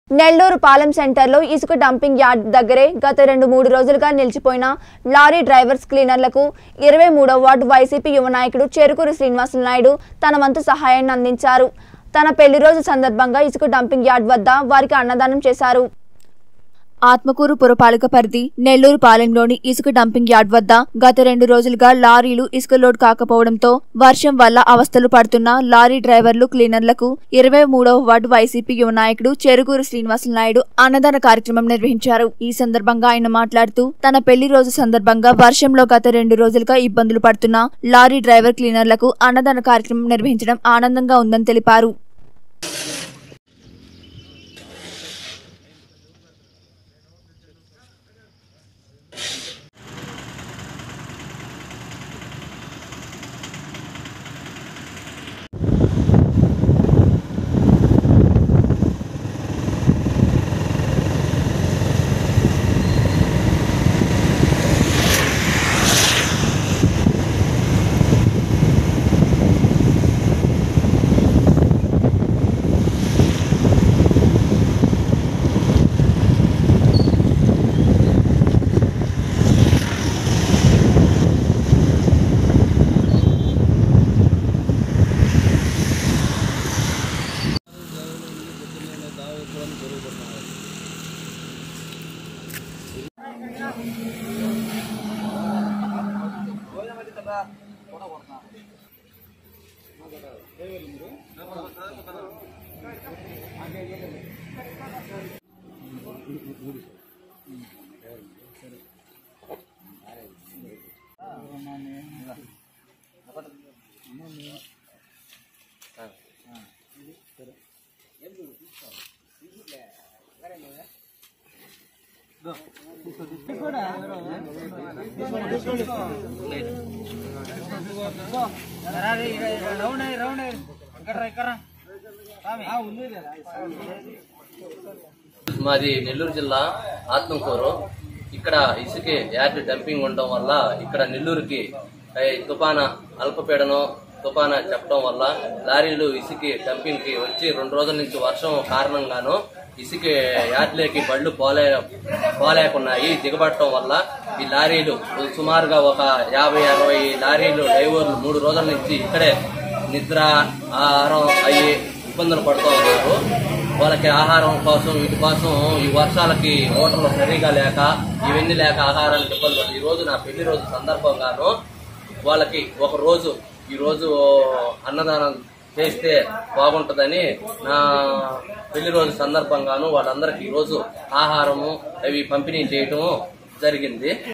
నెల్లూరు పాలెం సెంటర్లో ఇసుక dumping yard దగ్గరే గత రెండు మూడు రోజులుగా నిలిచిపోయిన లారీ డ్రైవర్స్ క్లీనర్లకు ఇరవై మూడవ వార్డు వైసీపీ యువ నాయకుడు చెరుకూరు శ్రీనివాసులు నాయుడు తన వంతు సహాయాన్ని అందించారు తన పెళ్లి రోజు సందర్భంగా ఇసుక డంపింగ్ యార్డ్ వద్ద వారికి అన్నదానం చేశారు ఆత్మకూరు పురపాలిక పరిధి నెల్లూరు పాలెంలోని ఇసుక డంపింగ్ యార్డ్ వద్ద గత రెండు రోజులుగా లారీలు ఇసుక లోడ్ కాకపోవడంతో వర్షం వల్ల అవస్థలు పడుతున్న లారీ డ్రైవర్లు క్లీనర్లకు ఇరవై మూడవ వార్డు వైసీపీ యువ నాయకుడు చెరుకూరు శ్రీనివాసులు నాయుడు అన్నదాన కార్యక్రమం నిర్వహించారు ఈ సందర్భంగా ఆయన మాట్లాడుతూ తన పెళ్లి రోజు సందర్భంగా వర్షంలో గత రెండు రోజులుగా ఇబ్బందులు పడుతున్న లారీ డ్రైవర్ క్లీనర్లకు అన్నదాన కార్యక్రమం నిర్వహించడం ఆనందంగా ఉందని తెలిపారు మాది నెల్లూరు జిల్లా ఆత్మకూరు ఇక్కడ ఇసుకే యార్డ్ డంపింగ్ ఉండడం వల్ల ఇక్కడ నెల్లూరుకి ఏ, తుఫాన అల్పపీడనం తుఫాన చెప్పడం వల్ల లారీలు ఇసుకి డంపింగ్ కి వచ్చి రెండు రోజుల నుంచి వర్షం కారణంగాను ఇసుక యార్డ్లోకి బళ్ళు పోలే పోలేకున్నాయి దిగబడటం వల్ల ఈ లారీలు సుమారుగా ఒక యాభై అరవై లారీలు డ్రైవర్లు మూడు రోజుల నుంచి ఇక్కడే నిద్ర ఆహారం అయ్యి ఇబ్బందులు పడుతూ ఉన్నారు వాళ్ళకి ఆహారం కోసం వీటి కోసం ఈ వర్షాలకి హోటళ్ళు సరిగా లేక ఇవన్నీ లేక ఆహారానికి ఇబ్బంది పడుతుంది ఈ రోజు నా పెళ్లి రోజు సందర్భంగాను వాళ్ళకి ఒక రోజు ఈ రోజు అన్నదానం చేస్తే బాగుంటుందని నా పెళ్లి రోజు సందర్భంగాను వాళ్ళందరికీ ఈ రోజు ఆహారము అవి పంపిణీ చేయటం జరిగింది